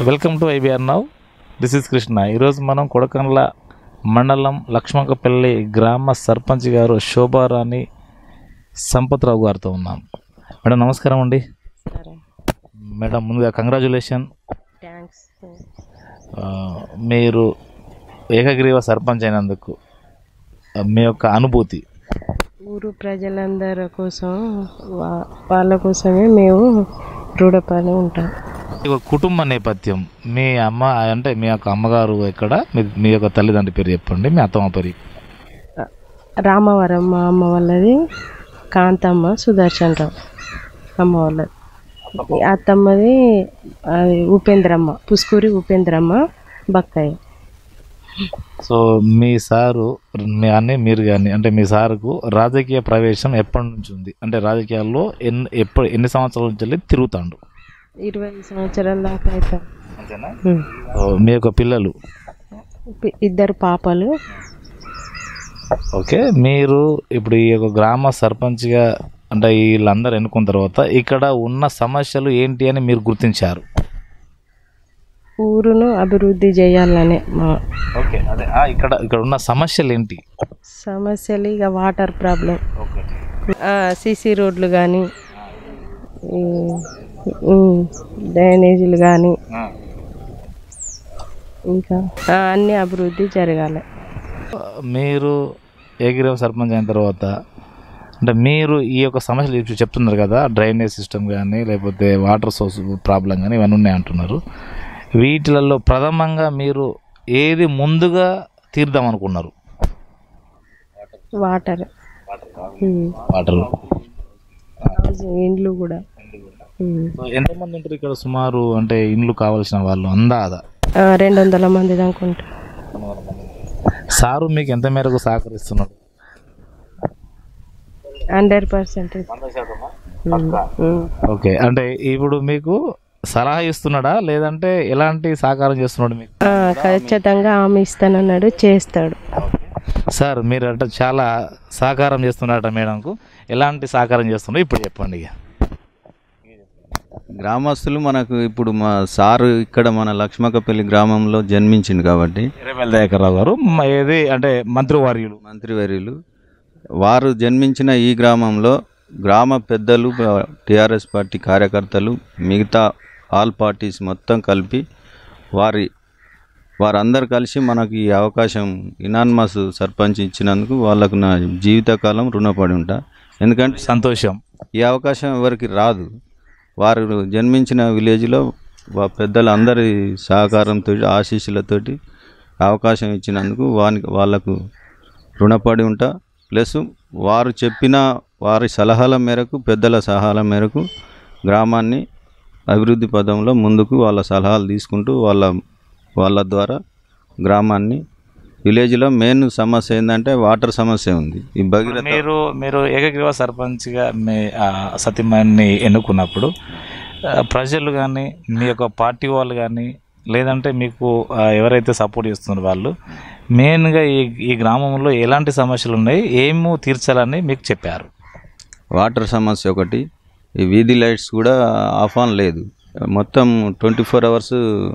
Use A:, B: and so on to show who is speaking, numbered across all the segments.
A: Welcome to IBR now this is Krishna ఈరోజు మనం కొడకండ్ల మండలం లక్ష్మకపల్లి గ్రామ సర్పంచ్ గారు శోభారాణి సంపత్రావు గారితో ఉన్నాం మేడం నమస్కారం అండి
B: సరే
A: మేడం ముందుగా కంగ్రాచులేషన్
B: థ్యాంక్స్
A: మీరు ఏకగ్రీవ సర్పంచ్ అయినందుకు ఆ, మీ యొక్క అనుభూతి
B: ఊరు ప్రజలందరి కోసం వా- వాళ్ళ కోసమే మేము రుణపడి ఉంటాం
A: మీ యొక్క కుటుంబ నేపథ్యం మీ అమ్మ అంటే మీ యొక్క అమ్మగారు ఎక్కడ మీ మీ యొక్క తల్లిదండ్రి పేరు చెప్పండి మీ అత్తమ్మ పేరు
B: రామవరం మా అమ్మ వాళ్ళది కాంతమ్మ సుదర్శన్ రావు అమ్మ వాళ్ళది అత్తమ్మది అది ఉపేంద్రమ్మ పుస్కూరి ఉపేంద్రమ్మ బక్కయ్య
A: సో మీ సారు మీ అన్నీ మీరు కానీ అంటే మీ సారుకు రాజకీయ ప్రవేశం ఎప్పటి నుంచి ఉంది అంటే రాజకీయాల్లో ఎన్ని ఎప్పుడు ఎన్ని సంవత్సరాల నుంచి వెళ్ళి తిరుగుతాడు
B: ఇరవై సంవత్సరాల దాకా అవుతాం
A: అంతేనా
B: ఉమ్.
A: సో మీ యొక్క పిల్లలు
B: పి- ఇద్దరు పాపలు
A: ఓకే మీరు ఇప్పుడు ఈ యొక్క గ్రామ సర్పంచ్గా అంటే వీళ్ళందరూ ఎన్నుకున్న తర్వాత ఇక్కడ ఉన్న సమస్యలు ఏంటి అని మీరు గుర్తించారు
B: ఊరును అభివృద్ధి చేయాలనే మా
A: ఓకే అదే ఇక్కడ ఇక్కడ ఉన్న సమస్యలు ఏంటి
B: సమస్యలు ఇక వాటర్ ప్రాబ్లం
A: ఓకే
B: సీసీ రోడ్లు కానీ డ్రైనేజీలు కానీ ఇంకా ఆ, అన్ని అభివృద్ధి జరగాలి
A: మీరు ఏకగ్రీవ సర్పంచ్ అయిన తర్వాత అంటే మీరు ఈ యొక్క సమస్యలు ఇప్పుడు చెప్తున్నారు కదా డ్రైనేజ్ సిస్టమ్ కానీ లేకపోతే వాటర్ సోర్స్ ప్రాబ్లం కానీ ఇవన్నీ ఉన్నాయి అంటున్నారు వీటిలలో ప్రథమంగా మీరు ఏది ముందుగా తీర్దాం అనుకున్నారు
B: వాటర్ ఉమ్.
A: వాటర్
B: హౌసింగ్ ఇండ్లు కూడా ఉమ్.
A: ఎంతమంది ఉంటారు ఇక్కడ సుమారు అంటే ఇండ్లు కావాల్సిన వాళ్ళు అందాదా
B: ఆ, రెండు వందల మంది అనుకుంటా
A: సారు మీకు ఎంత మేరకు సహకరిస్తున్నాడు
B: హండ్రెడ్ పర్సెంట్
A: ఓకే అంటే ఇప్పుడు మీకు సలహా ఇస్తున్నాడా లేదంటే ఎలాంటి సహకారం చేస్తున్నాడు మీకు
B: ఖచ్చితంగా హామీ ఇస్తానన్నాడు చేస్తాడు
A: సార్ మీరు అంటే చాలా సహకారం చేస్తున్నారట మేడంకు ఎలాంటి సహకారం చేస్తున్నారు ఇప్పుడు చెప్పండి ఇక
C: గ్రామస్తులు మనకు ఇప్పుడు మా సారు ఇక్కడ మన లక్ష్మకపల్లి గ్రామంలో జన్మించింది కాబట్టి
A: ఇరవై దయాకర్రావు గారు మ- ఏది అంటే మంత్రివర్యులు
C: మంత్రివర్యులు వారు జన్మించిన ఈ గ్రామంలో గ్రామ పెద్దలు టిఆర్ఎస్ పార్టీ కార్యకర్తలు మిగతా ఆల్ పార్టీస్ మొత్తం కలిపి వారి వారందరు కలిసి మనకు ఈ అవకాశం ఇనాన్మస్ సర్పంచ్ ఇచ్చినందుకు వాళ్ళకు నా జీవితకాలం రుణపడి ఉంటా ఎందుకంటే
A: సంతోషం
C: ఈ అవకాశం ఎవరికి రాదు వారు జన్మించిన విలేజ్లో వా పెద్దల అందరి సహకారంతో ఆశీస్సులతోటి అవకాశం ఇచ్చినందుకు వానికి వాళ్ళకు రుణపడి ఉంటా ప్లస్ వారు చెప్పిన వారి సలహాల మేరకు పెద్దల సలహాల మేరకు గ్రామాన్ని అభివృద్ధి పదంలో ముందుకు వాళ్ళ సలహాలు తీసుకుంటూ వాళ్ళ వాళ్ళ ద్వారా గ్రామాన్ని విలేజ్లో మెయిన్ సమస్య ఏంటంటే వాటర్ సమస్య ఉంది ఈ భగీరథ
A: మీరు మీరు ఏకగ్రీవ సర్పంచ్గా మీ ఆ, సతీమణిని ఎన్నుకున్నప్పుడు ఆ, ప్రజలు కానీ మీ యొక్క పార్టీ వాళ్ళు కానీ లేదంటే మీకు ఆ, ఎవరైతే సపోర్ట్ చేస్తున్నారు వాళ్ళు మెయిన్గా ఈ ఈ గ్రామంలో ఎలాంటి సమస్యలు ఉన్నాయి ఏమో తీర్చాలని మీకు చెప్పారు
C: వాటర్ సమస్య ఒకటి ఈ వీధి లైట్స్ కూడా ఆఫ్ ఆన్ లేదు మొత్తం ట్వంటీ ఫోర్ అవర్స్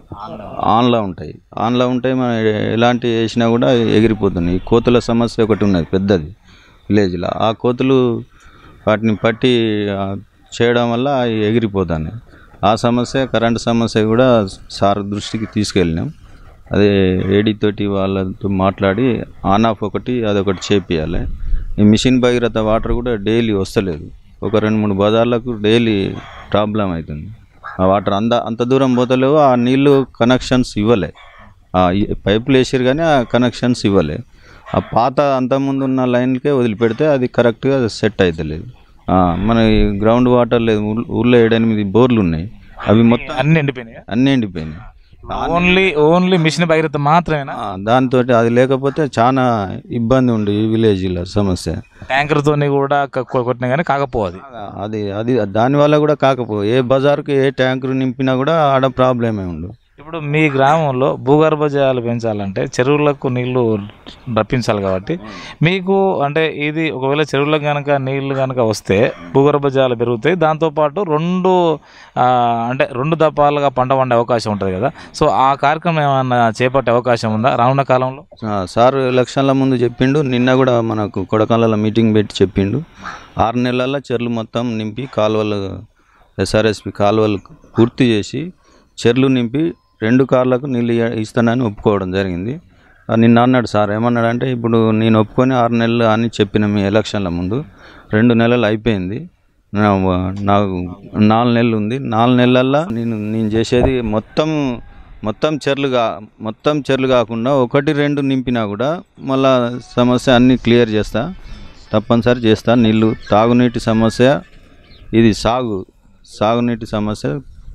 C: ఆన్లో ఉంటాయి ఆన్లో ఉంటాయి మనం ఎలాంటి వేసినా కూడా ఎగిరిపోతున్నాయి ఈ కోతుల సమస్య ఒకటి ఉన్నది పెద్దది విలేజ్లో ఆ కోతులు వాటిని పట్టి ఆ, చేయడం వల్ల అవి ఎగిరిపోతున్నాయి ఆ సమస్య కరెంట్ సమస్య కూడా సార్ దృష్టికి తీసుకెళ్ళినాం అదే ఏడీ తోటి వాళ్ళతో మాట్లాడి ఆన్ ఆఫ్ ఒకటి అదొకటి చేపియాలి ఈ మిషన్ భగీరథ వాటర్ కూడా డైలీ వస్తలేదు ఒక రెండు మూడు బజార్లకు డైలీ ప్రాబ్లం అవుతుంది ఆ వాటర్ అంద అంత దూరం పోతలేవు ఆ నీళ్లు కనెక్షన్స్ ఇవ్వలే ఆ ఈ- పైపులు వేసారు కానీ ఆ కనెక్షన్స్ ఇవ్వలే ఆ పాత అంతకుముందు ఉన్న లైన్కే వదిలిపెడితే అది కరెక్ట్గా సెట్ అవుతలేదు ఆ, మన ఈ గ్రౌండ్ వాటర్ లేదు ఊర్- ఊర్లో ఏడెనిమిది బోర్లు ఉన్నాయి అవి మొత్తం
A: అన్ని ఎండిపోయినాయి
C: అన్నీ ఎండిపోయినాయి
A: ఓన్లీ ఓన్లీ మిషన్ భగీరథ మాత్రమేనా
C: దాంతో అది లేకపోతే చాలా ఇబ్బంది ఉండు ఈ విలేజ్లో సమస్య
A: ట్యాంకర్తోని కూడా క- కొ- కొట్టినా కానీ కాకపోవాలి
C: అది అది దానివల్ల కూడా కాకపో ఏ బజార్కి ఏ ట్యాంకర్ నింపినా కూడా ఆడ ప్రాబ్లమే ఉండు
A: ఇప్పుడు మీ గ్రామంలో భూగర్భ జలాలు పెంచాలంటే చెరువులకు నీళ్లు రప్పించాలి కాబట్టి మీకు అంటే ఇది ఒకవేళ చెరువులకు కనుక నీళ్లు కనుక వస్తే భూగర్భ జలాలు పెరుగుతాయి దాంతోపాటు రెండు ఆ, అంటే రెండు దపాలుగా పంట పండే అవకాశం ఉంటుంది కదా సో ఆ కార్యక్రమం ఏమైనా చేపట్టే అవకాశం ఉందా రానున్న కాలంలో
C: ఆ, సార్ ఎలక్షన్ల ముందు చెప్పిండు నిన్న కూడా మనకు కొడకాలలో మీటింగ్ పెట్టి చెప్పిండు ఆరు నెలల చెర్లు మొత్తం నింపి కాలువలు ఎస్ఆర్ఎస్పి కాలువలు పూర్తి చేసి చెర్లు నింపి రెండు కార్లకు నీళ్ళు ఇయ్య- ఇస్తానని ఒప్పుకోవడం జరిగింది ఆ, నిన్న అన్నాడు సార్ ఏమన్నాడంటే ఇప్పుడు నేను ఒప్పుకొని ఆరు నెలలు అని చెప్పిన మీ ఎలక్షన్ల ముందు రెండు నెలలు అయిపోయింది నా- నాకు నాలుగు నెలలు ఉంది నాలుగు నెలల్లో నేను నేను చేసేది మొత్తం మొత్తం చెర్లుగా మొత్తం చెర్లు కాకుండా ఒకటి రెండు నింపినా కూడా మళ్ళా సమస్య అన్నీ క్లియర్ చేస్తా తప్పనిసరి చేస్తా నీళ్ళు తాగునీటి సమస్య ఇది సాగు సాగునీటి సమస్య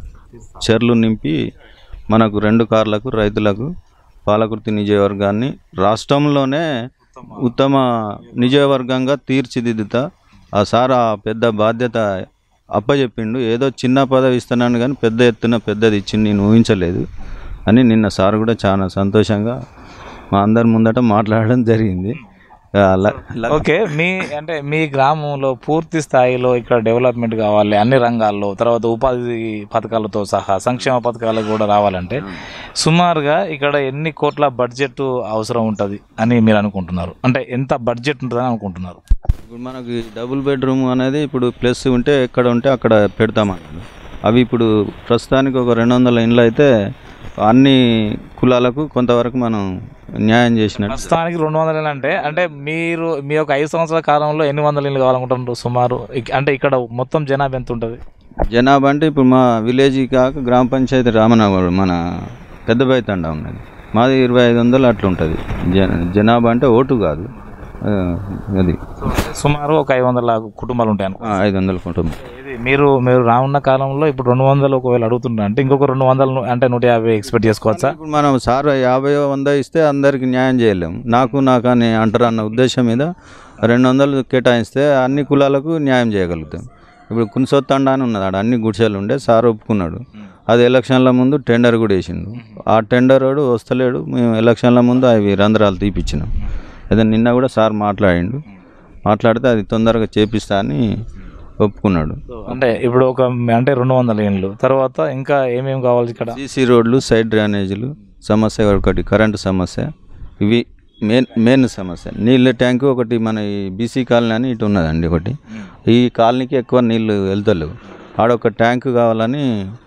C: చెర్లు నింపి మనకు రెండు కార్లకు రైతులకు పాలకుర్తి నియోజకవర్గాన్ని రాష్ట్రంలోనే ఉత్తమ నియోజకవర్గంగా తీర్చిదిద్దుతా ఆ సార్ ఆ పెద్ద బాధ్యత అప్పచెప్పిండు ఏదో చిన్న పదవి ఇస్తున్నాను కానీ పెద్ద ఎత్తున పెద్దది ఇచ్చింది నేను ఊహించలేదు అని నిన్న సార్ కూడా చాలా సంతోషంగా మా అందరి ముందట మాట్లాడడం జరిగింది ఆ, ల- ల-
A: ఓకే మీ అంటే మీ గ్రామంలో పూర్తి స్థాయిలో ఇక్కడ డెవలప్మెంట్ కావాలి అన్ని రంగాల్లో తర్వాత ఉపాధి పథకాలతో సహా సంక్షేమ పథకాలు కూడా రావాలంటే సుమారుగా ఇక్కడ ఎన్ని కోట్ల బడ్జెట్ అవసరం ఉంటుంది అని మీరు అనుకుంటున్నారు అంటే ఎంత బడ్జెట్ ఉంటుందని అనుకుంటున్నారు
C: ఇప్పుడు మనకి డబుల్ బెడ్రూమ్ అనేది ఇప్పుడు ప్లస్ ఉంటే ఎక్కడ ఉంటే అక్కడ పెడతామన్నాడు అవి ఇప్పుడు ప్రస్తుతానికి ఒక రెండు వందల ఇండ్లు అయితే అన్ని కులాలకు కొంతవరకు మనం న్యాయం చేసినట్టు
A: ప్రస్తుతానికి రెండు వందల ఇళ్ళు అంటే అంటే మీరు మీ యొక్క ఐదు సంవత్సరాల కాలంలో ఎన్ని వందల ఇల్లు కావాలనుకుంటున్నారు సుమారు ఇక్- అంటే ఇక్కడ మొత్తం జనాభా ఎంత ఉంటుంది
C: జనాభా అంటే ఇప్పుడు మా విలేజ్ కాక గ్రామ పంచాయతీ రామనగర్ మన పెద్దబాయి తండా ఉన్నది మాది ఇరవై ఐదు వందలు అట్లా ఉంటుంది జన జనాభా అంటే ఓటు కాదు ఆ, అది
A: సుమారు ఒక ఐదు వందల కుటుంబాలు ఉంటాయి అనుకో
C: ఆ, ఐదు వందల కుటుంబం
A: ఇది మీరు మీరు రానున్న కాలంలో ఇప్పుడు రెండు వందలు ఒకవేళ అడుగుతుంటారు అంటే ఇంకొక రెండు వందలు అంటే నూట యాభై ఎక్స్పెక్ట్ చేసుకోవచ్చా
C: ఇప్పుడు మనం సార్ యాభై వంద ఇస్తే అందరికి న్యాయం చేయలేము నాకు నాకు అని అంటారు అన్న ఉద్దేశం మీద రెండు వందలు కేటాయిస్తే అన్ని కులాలకు న్యాయం చేయగలుగుతాం ఇప్పుడు కున్సొత్తండ అని ఉన్నది ఆడ అన్ని గుడిసెలు ఉండే సార్ ఒప్పుకున్నాడు అది ఎలక్షన్ల ముందు టెండర్ కూడా వేసిండు ఆ టెండర్ వాడు వస్తలేడు మేము ఎలక్షన్ల ముందు అవి రంధ్రాలు తీపిచ్చినాం అదే నిన్న కూడా సార్ మాట్లాడిండు మాట్లాడితే అది తొందరగా చేపిస్తా అని ఒప్పుకున్నాడు
A: అంటే ఇప్పుడు ఒక అంటే రెండు వందల ఇండ్లు తర్వాత ఇంకా ఏమేమి కావాలి ఇక్కడ
C: సీసీ రోడ్లు సైడ్ డ్రైనేజీలు సమస్య ఒకటి కరెంటు సమస్య ఇవి మెయిన్ మెయిన్ సమస్య నీళ్ళ ట్యాంకు ఒకటి మన ఈ బీసీ కాలనీ అని ఇటు ఉన్నదండి ఒకటి ఈ కాలనీకి ఎక్కువ నీళ్లు వెళ్తలేవు ఆడ ఒక ట్యాంకు కావాలని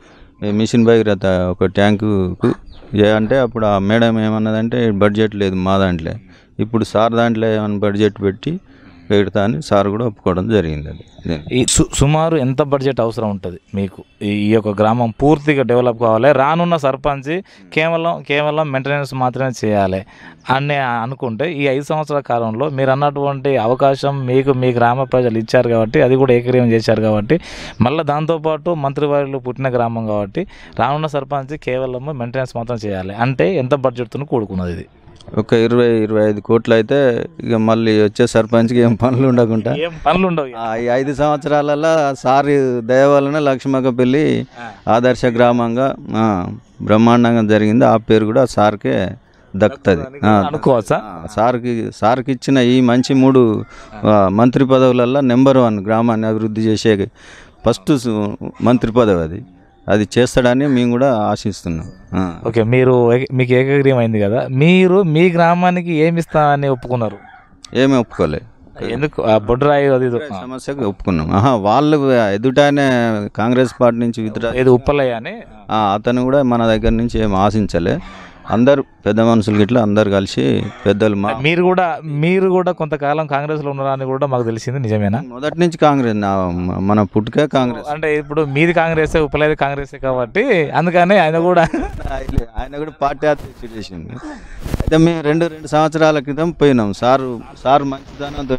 C: ఈ మిషన్ భగీరథ ఒక ట్యాంకుకు ఏ అంటే అప్పుడు ఆ మేడం ఏమన్నదంటే బడ్జెట్ లేదు మా దాంట్లో ఇప్పుడు సార్ దాంట్లో ఏమైనా బడ్జెట్ పెట్టి పెడతా అని సార్ కూడా ఒప్పుకోవడం జరిగింది అది దీన్ని.
A: ఈ సు- సుమారు ఎంత బడ్జెట్ అవసరం ఉంటుంది మీకు ఈ ఈ యొక్క గ్రామం పూర్తిగా డెవలప్ కావాలి రానున్న సర్పంచ్ కేవలం కేవలం మెయింటెనెన్స్ మాత్రమే చేయాలి అని అనుకుంటే ఈ ఐదు సంవత్సరాల కాలంలో మీరు అన్నటువంటి అవకాశం మీకు మీ గ్రామ ప్రజలు ఇచ్చారు కాబట్టి అది కూడా ఏకగ్రీవం చేశారు కాబట్టి మళ్ళీ దాంతోపాటు మంత్రివారిలో పుట్టిన గ్రామం కాబట్టి రానున్న సర్పంచ్ కేవలం మెయింటెనెన్స్ మాత్రం చేయాలి అంటే ఎంత బడ్జెట్తో కూడుకున్నది ఇది
C: ఒక ఇరవై ఇరవై ఐదు కోట్లు అయితే ఇక మళ్ళీ వచ్చే సర్పంచ్కి ఏం పనులు ఉండకుండా
A: ఏం పనులు ఉండవు ఇక.
C: ఆ, ఈ ఐదు సంవత్సరాలలో సార్ దయ వలన లక్ష్మక్క పెళ్ళి ఆదర్శ గ్రామంగా ఆ, బ్రహ్మాండంగా జరిగింది ఆ పేరు కూడా సార్కే దక్కుతుంది ఆ,
A: అనుకోవచ్చా
C: ఆ, సార్కి సార్కి ఇచ్చిన ఈ మంచి మూడు ఆ, మంత్రి పదవులల్లో నెంబర్ వన్ గ్రామాన్ని అభివృద్ధి చేసే ఫస్ట్ సు- మంత్రి పదవి అది అది చేస్తాడని మేము కూడా ఆశిస్తున్నాం ఆ.
A: ఓకే మీరు ఏక- మీకు ఏకగ్రీవం అయింది కదా మీరు మీ గ్రామానికి ఏమి ఇస్తామని ఒప్పుకున్నారు
C: ఏమీ ఒప్పుకోలే
A: ఎందుకు ఆ బొడ్రాయి అది ఇది ఆ,
C: సమస్యకు ఒప్పుకున్నాం ఆహా వాళ్ళు ఎదుటానే కాంగ్రెస్ పార్టీ నుంచి విత్డ్రా
A: ఇది ఉప్పలయ్య అని
C: ఆ, అతను కూడా మన దగ్గర నుంచి ఏం ఆశించలే అందరు పెద్ద మనుషులు గిట్లా అందరు కలిసి పెద్దలు మా
A: మీరు కూడా మీరు కూడా కొంతకాలం కాంగ్రెస్ లో ఉన్నారని కూడా మాకు తెలిసింది నిజమేనా
C: మొదటి నుంచి కాంగ్రెస్ నా- మన పుట్టుకే కాంగ్రెస్
A: అంటే ఇప్పుడు మీది కాంగ్రెస్ ఉప్పలయ్యది కాంగ్రెస్ కాబట్టి అందుకని ఆయన కూడా
C: ఆయన- ఆయన కూడా పార్టీ అధ్యక్షుడు చేసింది అయితే మేము రెండు రెండు సంవత్సరాల క్రితం పోయినాం సారు సార్ మంచితనంతో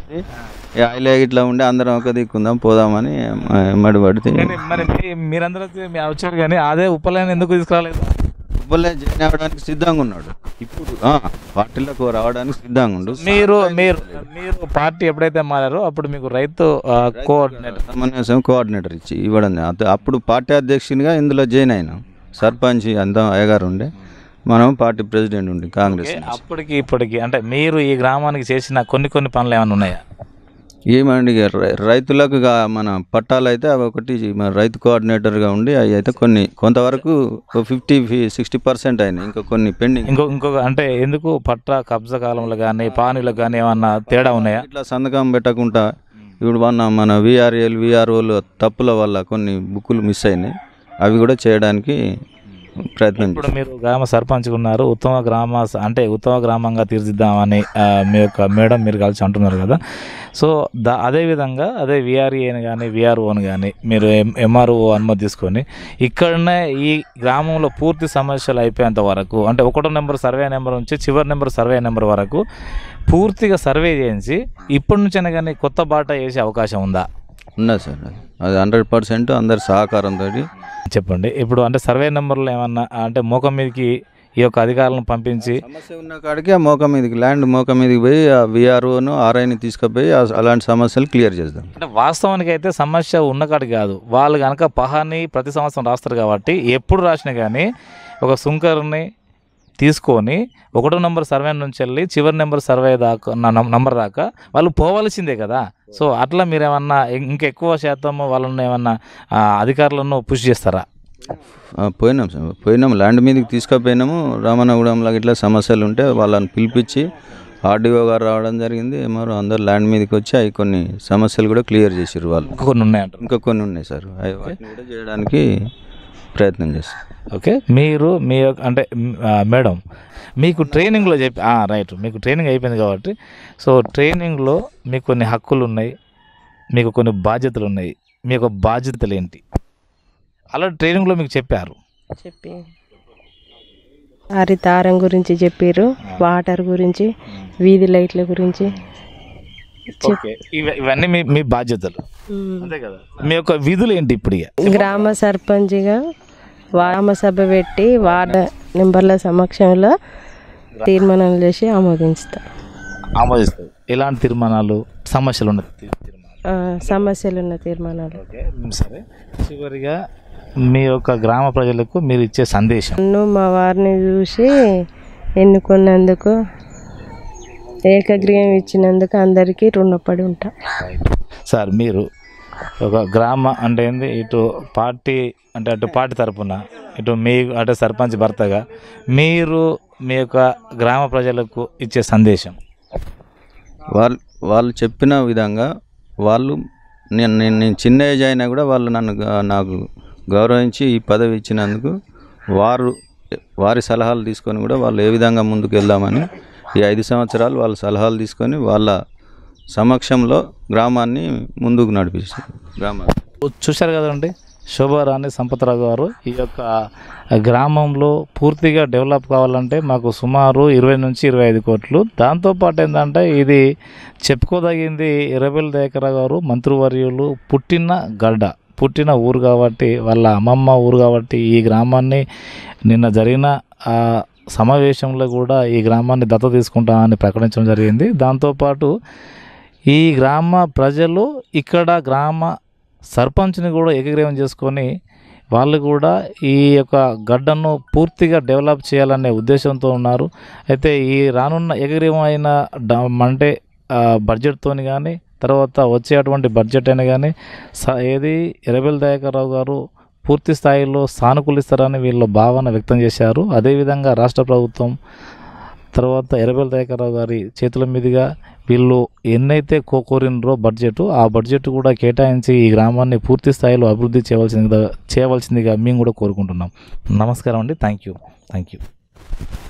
C: ఆయన ఇట్లా ఉండి అందరం ఒక దిక్కుందాం పోదామని ఎమ్మడి పడితే
A: కానీ మరి మీ- మీరందరూ వచ్చి మీ వచ్చారు కానీ అదే ఉప్పలయ్యని ఎందుకు తీసుకురాలేదు
C: ఉప్పలే జాయిన్ అవ్వడానికి సిద్ధంగా ఉన్నాడు ఇప్పుడు ఆ, పార్టీలకు రావడానికి సిద్ధంగా ఉండు
A: మీరు మీరు మీరు పార్టీ ఎప్పుడైతే మారారో అప్పుడు మీకు రైతు ఆ, కోఆర్డినేటర్
C: సమన్వయం కోఆర్డినేటర్ ఇచ్చి ఇవ్వడం అత- అప్పుడు పార్టీ అధ్యక్షునిగా ఇందులో జాయిన్ అయినాం సర్పంచ్ అంతా అయ్యగారు ఉండే మనం పార్టీ ప్రెసిడెంట్ ఉండే కాంగ్రెస్
A: ఓకే, అప్పటికి ఇప్పటికి అంటే మీరు ఈ గ్రామానికి చేసిన కొన్ని కొన్ని పనులు ఏమైనా ఉన్నాయా
C: ఏమండి ఇక రై- రైతులకు గా- మన పట్టాలు అయితే అవి ఒకటి మన రైతు కోఆర్డినేటర్గా ఉండి అవి అయితే కొన్ని కొంతవరకు ఫిఫ్టీ సిక్స్టీ పర్సెంట్ అయినాయి ఇంకా కొన్ని పెండింగ్
A: ఇంకో ఇంకొక అంటే ఎందుకు పట్ట కబ్జా కాలంలో కానీ పానీలకు కానీ ఏమన్నా తేడా ఉన్నాయా
C: ఇట్లా సంతకం పెట్టకుండా ఇప్పుడు మన మన విఆర్ఎల్ విఆర్ఓలు తప్పుల వల్ల కొన్ని బుక్కులు మిస్ అయినాయి అవి కూడా చేయడానికి ప్రయత్నం
A: ఇప్పుడు మీరు గ్రామ సర్పంచ్ ఉన్నారు ఉత్తమ గ్రామ స- అంటే ఉత్తమ గ్రామంగా తీర్చిద్దామని ఆ, మీ యొక్క మేడం మీరు కలిసి అంటున్నారు కదా సో దా అదే విధంగా అదే విఆర్ఏని కానీ విఆర్ఓని కానీ మీరు ఎం ఎంఆర్ఓ అనుమతి తీసుకొని ఇక్కడనే ఈ గ్రామంలో పూర్తి సమస్యలు అయిపోయేంత వరకు అంటే ఒకటో నెంబర్ సర్వే నెంబర్ నుంచి చివరి నెంబర్ సర్వే నెంబర్ వరకు పూర్తిగా సర్వే చేయించి ఇప్పటి నుంచైనా కానీ కొత్త బాట వేసే అవకాశం ఉందా
C: ఉన్నది సార్ అది. అది హండ్రెడ్ పర్సెంట్ అందరి సహకారంతో
A: చెప్పండి ఇప్పుడు అంటే సర్వే నెంబర్లు ఏమన్నా అంటే మోకం మీదకి ఈ యొక్క అధికారులను పంపించి
C: సమస్య ఉన్న కాడికి ఆ మోక మీదకి ల్యాండ్ మోక మీదకి పోయి ఆ విఆర్ఓను ఆర్ఐని తీసుకుపోయి ఆ- అలాంటి సమస్యలు క్లియర్ చేద్దాం
A: అంటే వాస్తవానికి అయితే సమస్య ఉన్న కాడి కాదు వాళ్ళు కనుక పహాన్ని ప్రతి సంవత్సరం రాస్తారు కాబట్టి ఎప్పుడు రాసినా కానీ ఒక సుంకర్ని తీసుకొని ఒకటో నెంబర్ సర్వే నుంచి వెళ్ళి చివరి నెంబర్ సర్వే దాకా నా నం- నంబర్ దాకా వాళ్ళు పోవలసిందే కదా సో అట్లా మీరు ఏమన్నా ఇం- ఇంకెక్కువ శాతం వాళ్ళని ఏమన్నా ఆ, అధికారులను పుష్ చేస్తారా
C: ఆ, పోయినాం సార్ పోయినాం ల్యాండ్ మీదకి తీసుకుపోయినాము రామనగూడెంలో ఇట్లా సమస్యలు ఉంటే వాళ్ళని పిలిపించి ఆర్డీఓ గారు రావడం జరిగింది ఏమారు అందరు ల్యాండ్ మీదకి వచ్చి అవి కొన్ని సమస్యలు కూడా క్లియర్ చేసారు వాళ్ళు
A: ఇంకా కొన్ని ఉన్నాయంటారు
C: ఇంకా కొన్ని ఉన్నాయి సార్ అవి వాటిని కూడా చేయడానికి ప్రయత్నం చేస్తాం
A: ఓకే మీరు మీ యొక్క అంటే మ్, ఆ, మేడం మీకు ట్రైనింగ్లో చెప్పి ఆ, రైట్ మీకు ట్రైనింగ్ అయిపోయింది కాబట్టి సో ట్రైనింగ్లో మీకు కొన్ని హక్కులు ఉన్నాయి మీకు కొన్ని బాధ్యతలు ఉన్నాయి మీ యొక్క బాధ్యతలు ఏంటి అలా ట్రైనింగ్లో మీకు చెప్పారు
B: చెప్పి హరితారం గురించి చెప్పారు వాటర్ గురించి వీధి లైట్ల గురించి
A: ఓకే ఇవ ఇవన్నీ మీ మీ బాధ్యతలు అంతే కదా మీ యొక్క విధులు ఏంటి ఇప్పుడు ఇక
B: గ్రామ సర్పంచ్గా గ్రామ సభ పెట్టి వార్డు నెంబర్ల సమక్షంలో తీర్మానాలు చేసి ఆమోదించుతా
A: ఆమోదిస్తారు ఎలాంటి తీర్మానాలు సమస్యలు ఉన్న తీ- తీర్మానాలు
B: ఆ, సమస్యలు ఉన్న తీర్మానాలు
A: ఓకే సరే చివరిగా మీ యొక్క గ్రామ ప్రజలకు మీరు ఇచ్చే సందేశం
B: నన్ను మా వారిని చూసి ఎన్నుకున్నందుకు ఏకగ్రీవం ఇచ్చినందుకు అందరికీ రుణపడి ఉంటా
A: సార్ మీరు ఒక గ్రామ అంటే ఏంది ఇటు పార్టీ అంటే అటు పార్టీ తరపున ఇటు మీ అటు సర్పంచ్ భర్తగా మీరు మీ యొక్క గ్రామ ప్రజలకు ఇచ్చే సందేశం
C: వాళ్ళు వాళ్ళు చెప్పిన విధంగా వాళ్ళు నేను నేను నేను చిన్న ఏజ్ అయినా కూడా వాళ్ళు నన్ను గా- నాకు గౌరవించి ఈ పదవి ఇచ్చినందుకు వారు వారి సలహాలు తీసుకొని కూడా వాళ్ళు ఏ విధంగా ముందుకు వెళ్దామని ఈ ఐదు సంవత్సరాలు వాళ్ళ సలహాలు తీసుకొని వాళ్ళ సమక్షంలో గ్రామాన్ని ముందుకు నడిపిస్తారు గ్రామాన్ని
A: చూశారు కదండి శోభారాణి సంపత్రావు గారు ఈ యొక్క గ్రామంలో పూర్తిగా డెవలప్ కావాలంటే మాకు సుమారు ఇరవై నుంచి ఇరవై ఐదు కోట్లు దాంతోపాటు ఏంటంటే ఇది చెప్పుకోదగింది ఇరవెల్ దయకర గారు మంత్రివర్యులు పుట్టిన గడ్డ పుట్టిన ఊరు కాబట్టి వాళ్ళ అమ్మమ్మ ఊరు కాబట్టి ఈ గ్రామాన్ని నిన్న జరిగిన ఆ సమావేశంలో కూడా ఈ గ్రామాన్ని దత్త తీసుకుంటామని ప్రకటించడం జరిగింది దాంతోపాటు ఈ గ్రామ ప్రజలు ఇక్కడ గ్రామ సర్పంచ్ని కూడా ఏకగ్రీవం చేసుకొని వాళ్ళు కూడా ఈ యొక్క గడ్డను పూర్తిగా డెవలప్ చేయాలనే ఉద్దేశంతో ఉన్నారు అయితే ఈ రానున్న ఏకగ్రీవం అయిన డ- అంటే బడ్జెట్తోని కానీ తర్వాత వచ్చేటువంటి బడ్జెట్ అయినా కానీ స ఏది ఎరబెల్ దయాకర్రావు గారు పూర్తి స్థాయిలో సానుకూలిస్తారని వీళ్ళు భావన వ్యక్తం చేశారు అదేవిధంగా రాష్ట్ర ప్రభుత్వం తర్వాత ఎర్రబెల్ దయాకర్రావు గారి చేతుల మీదుగా వీళ్ళు ఎన్నైతే కో కోరినరో బడ్జెట్ ఆ బడ్జెట్ కూడా కేటాయించి ఈ గ్రామాన్ని పూర్తి స్థాయిలో అభివృద్ధి చేయవలసిందిగా చేయవలసిందిగా మేము కూడా కోరుకుంటున్నాం నమస్కారం అండి థ్యాంక్ యూ థ్యాంక్ యూ